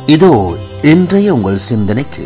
இதோ இன்றைய உங்கள் சிந்தனைக்கு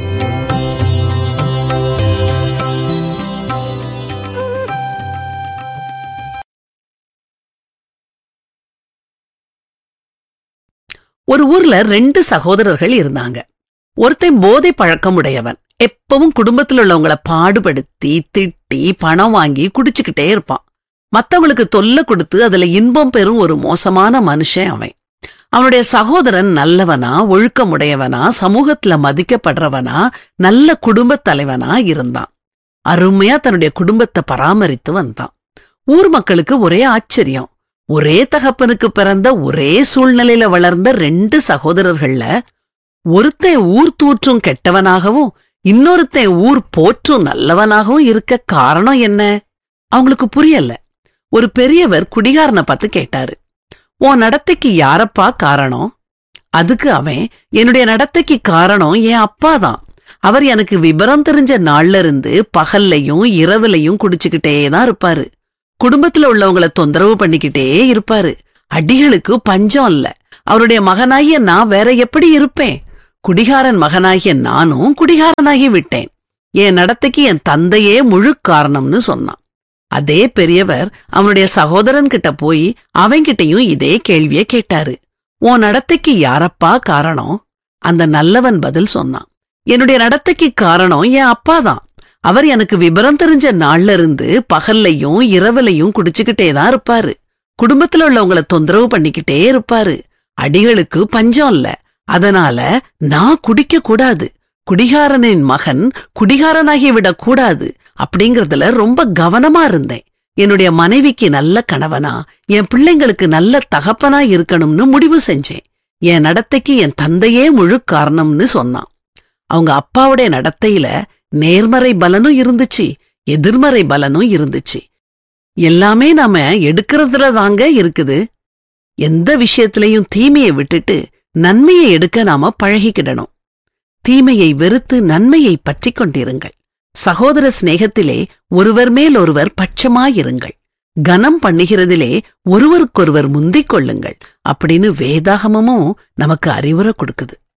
ஒரு ஊர்ல ரெண்டு சகோதரர்கள் இருந்தாங்க ஒருத்தன் போதை பழக்கம் உடையவன் எப்பவும் குடும்பத்துல உள்ளவங்கள பாடுபடுத்தி திட்டி பணம் வாங்கி குடிச்சுக்கிட்டே இருப்பான் மத்தவங்களுக்கு தொல்லை கொடுத்து அதுல இன்பம் பெறும் ஒரு மோசமான மனுஷன் அவன் அவனுடைய சகோதரன் நல்லவனா ஒழுக்கமுடையவனா சமூகத்துல மதிக்கப்படுறவனா நல்ல குடும்பத் தலைவனா இருந்தான் அருமையா தன்னுடைய குடும்பத்தை பராமரித்து வந்தான் ஊர் மக்களுக்கு ஒரே ஆச்சரியம் ஒரே தகப்பனுக்கு பிறந்த ஒரே சூழ்நிலையில வளர்ந்த ரெண்டு சகோதரர்கள்ல ஒருத்தன் ஊர் தூற்றும் கெட்டவனாகவும் இன்னொருத்தன் ஊர் போற்றும் நல்லவனாகவும் இருக்க காரணம் என்ன அவங்களுக்கு புரியல ஒரு பெரியவர் குடிகாரனை பார்த்து கேட்டாரு உன் நடத்தைக்கு யாரப்பா காரணம் அதுக்கு அவன் என்னுடைய நடத்தைக்கு காரணம் என் அப்பா தான் அவர் எனக்கு விபரம் தெரிஞ்ச நாள்ல இருந்து பகல்லையும் இரவுலையும் குடிச்சுக்கிட்டே தான் இருப்பாரு குடும்பத்துல உள்ளவங்கள தொந்தரவு பண்ணிக்கிட்டே இருப்பாரு அடிகளுக்கு பஞ்சம் இல்ல அவருடைய மகனாகிய நான் வேற எப்படி இருப்பேன் குடிகாரன் மகனாகிய நானும் குடிகாரனாகி விட்டேன் என் நடத்தைக்கு என் தந்தையே முழு காரணம்னு சொன்னான் அதே பெரியவர் அவனுடைய சகோதரன் கிட்ட போய் அவன்கிட்டயும் இதே கேள்விய கேட்டாரு உன் நடத்தைக்கு யாரப்பா காரணம் அந்த நல்லவன் பதில் சொன்னான் என்னுடைய நடத்தைக்கு காரணம் என் அப்பா தான் அவர் எனக்கு விபரம் தெரிஞ்ச நாள்ல இருந்து பகல்லையும் இரவுலையும் குடிச்சுக்கிட்டே தான் இருப்பாரு குடும்பத்துல உள்ளவங்கள தொந்தரவு பண்ணிக்கிட்டே இருப்பாரு அடிகளுக்கு பஞ்சம் இல்ல அதனால நான் குடிக்க கூடாது குடிகாரனின் மகன் குடிகாரனாகி விடக் கூடாது அப்படிங்கறதுல ரொம்ப கவனமா இருந்தேன் என்னுடைய மனைவிக்கு நல்ல கணவனா என் பிள்ளைங்களுக்கு நல்ல தகப்பனா இருக்கணும்னு முடிவு செஞ்சேன் என் நடத்தைக்கு என் தந்தையே முழு காரணம்னு சொன்னான் அவங்க அப்பாவுடைய நடத்தையில நேர்மறை பலனும் இருந்துச்சு எதிர்மறை பலனும் இருந்துச்சு எல்லாமே நாம எடுக்கிறதுல தாங்க இருக்குது எந்த விஷயத்திலையும் தீமையை விட்டுட்டு நன்மையை எடுக்க நாம பழகிக்கிடணும் தீமையை வெறுத்து நன்மையை பற்றிக் கொண்டிருங்கள் சகோதர சிநேகத்திலே ஒருவர் மேல் ஒருவர் பட்சமாயிருங்கள் கனம் பண்ணுகிறதிலே ஒருவருக்கொருவர் முந்திக் கொள்ளுங்கள் அப்படின்னு வேதாகமமும் நமக்கு அறிவுரை கொடுக்குது